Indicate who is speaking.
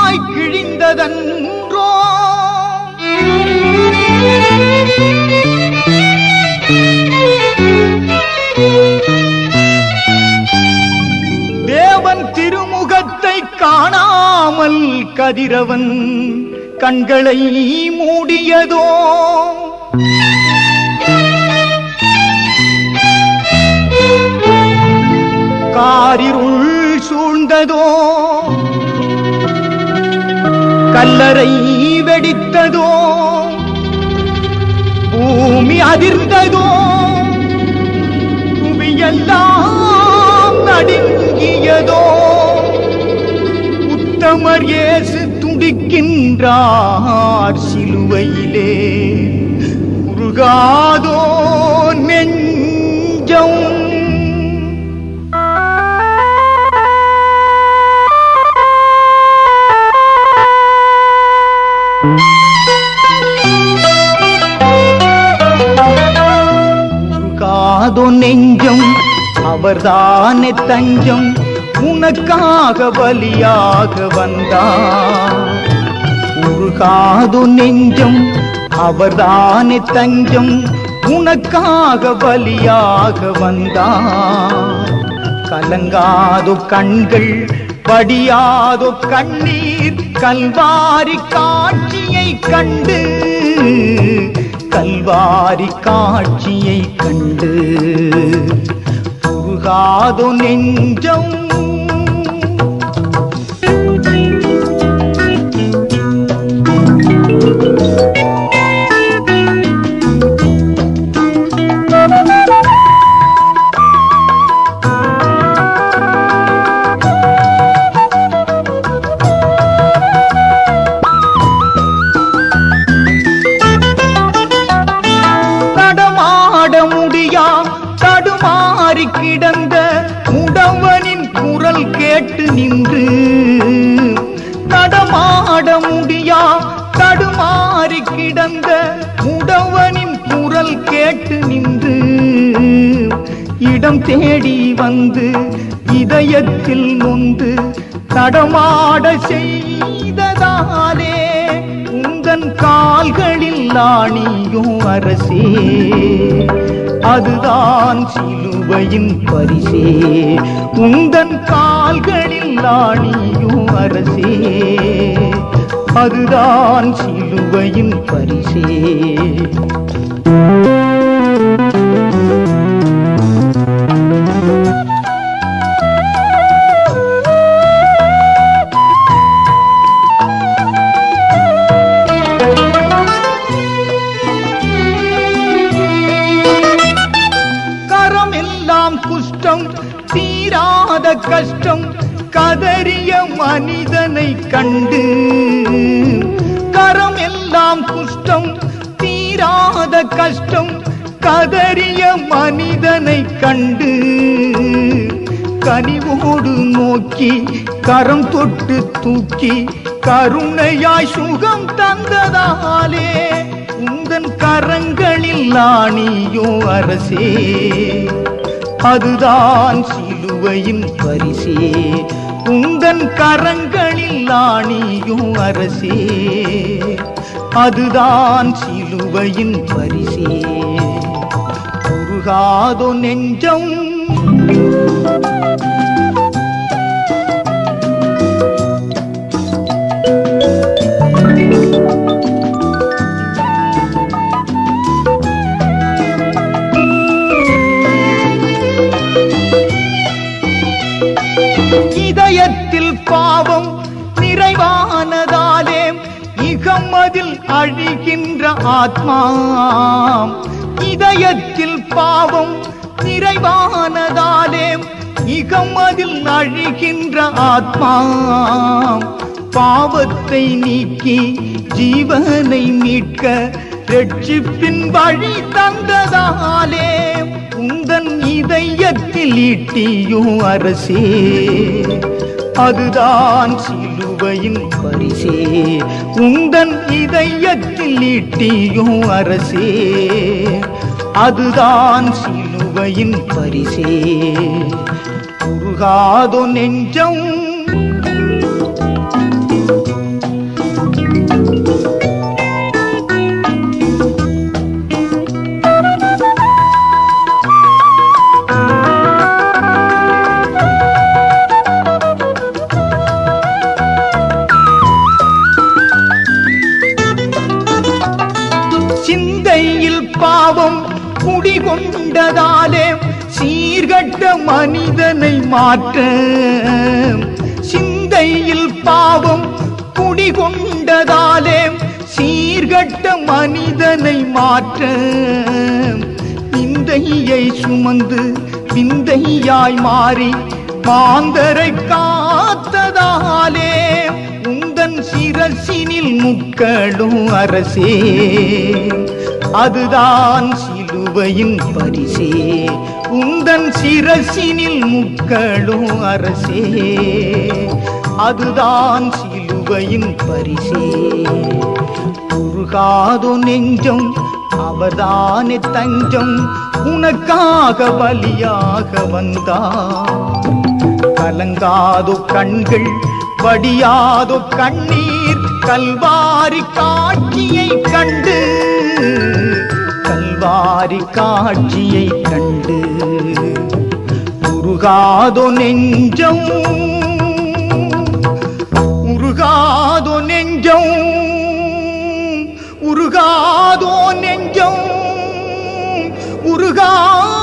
Speaker 1: துண்டாய் கிழிந்ததன்றோ தேவன் திருமுகத்தை காணாமல் கதிரவன் கண்களை மூடியதோ காரிருள் சூழ்ந்ததோ கல்லறை வெடித்ததோ பூமி அதிர்ந்ததோ புவியெல்லாம் நடுங்கியதோ உத்தமர் இயேசு துடிக்கின்றார் சிலுவையிலே உருகாதோ நெஞ்சம் உருகாதோ நெஞ்சம் அவர்தானே தஞ்சம் உனக்காக பலியாக வந்தார் உருகாதோ நெஞ்சம் அவர்தானே தஞ்சம் உனக்காக பலியாக வந்தார் கலங்காதோ கண்கள் படியாதோ கண்ணீர் கல்வாரி காட்சியை கண்டு கல்வாரி காட்சியை கண்டு உருகாதோ நெஞ்சம் நடமாட முடியா தடுமாறி கிடந்த முடவனின் குரல் கேட்டு நின்று நடமாட முடியா தடுமாறி கிடந்த முடவனின் குரல் கேட்டு நின்று இடம் தேடி வந்து இதயத்தில் நொந்து நடமாட செய்ததாலே உந்தன் கால்களில் ஆணியும் அரசே அதுதான் சிலுவையின் பரிசே உந்தன் கால்களில் ஆணியும் அரசே அதுதான் சிலுவையின் பரிசே கரம் எல்லாம் குஷ்டம் தீராத கஷ்டம் கதறிய மனிதனை கண்டு கரம் எல்லாம் குஷ்டம் தீராத கஷ்டம் கதறிய மனிதனை கண்டு கனிவோடு நோக்கி கரம் தொட்டு தூக்கி கருணையாய் சுகம் தந்ததாலே உந்தன் கரங்களில் ஆணியோ அரசே அதுதான் சிலுவையின் பரிசே உந்தன் கரங்களில் ஆணியோ அரசே அதுதான் சிலுவையின் பரிசே உருகாதோ நெஞ்சம் இதயத்தில் பாவம் நிறைவானதாலே இகமதில் அழிகின்ற ஆத்மா இதயத்தில் பாவம் நிறைவானதாலே இகமதில் அழிகின்ற ஆத்மா பாவத்தை நீக்கி ஜீவனை மீட்க ரட்சிப்பின் வழி தந்ததாலே உந்தன் இதயத்தில் ஈட்டியும் அரசே அதுதான் சிலுவையின் பரிசே உந்தன் இதயத்தில் ஈட்டியும் அரசே அதுதான் சிலுவையின் பரிசே உருகாதோ நெஞ்சம் பாவம் குடிகொண்டதாலே சீர்கட்ட மனிதனை மாற்ற சிந்தையில் பாவம் குடிகொண்டதாலே சீர்கட்ட மனிதனை மாற்ற விந்தையை சுமந்து விந்தையாய் மாறி மாந்தரை காத்ததாலே உந்தன் சிரசினில் முக்களும் அரசே அதுதான் சிலுவையின் பரிசே உந்தன் சிரசினில் முக்களும் அரசே அதுதான் சிலுவையின் பரிசே உருகாதோ நெஞ்சம் அவர்தானே தஞ்சம் உனக்காக பலியாக வந்தார் கலங்காதோ கண்கள் வடியாதோ கண்ணீர் கல்வாரி காட்சியை கண்டு கல்வாரி காட்சியை கண்டு உருகாதோ நெஞ்சம் உருகாதோ நெஞ்சம் உருகாதோ நெஞ்சம் உருகாதோ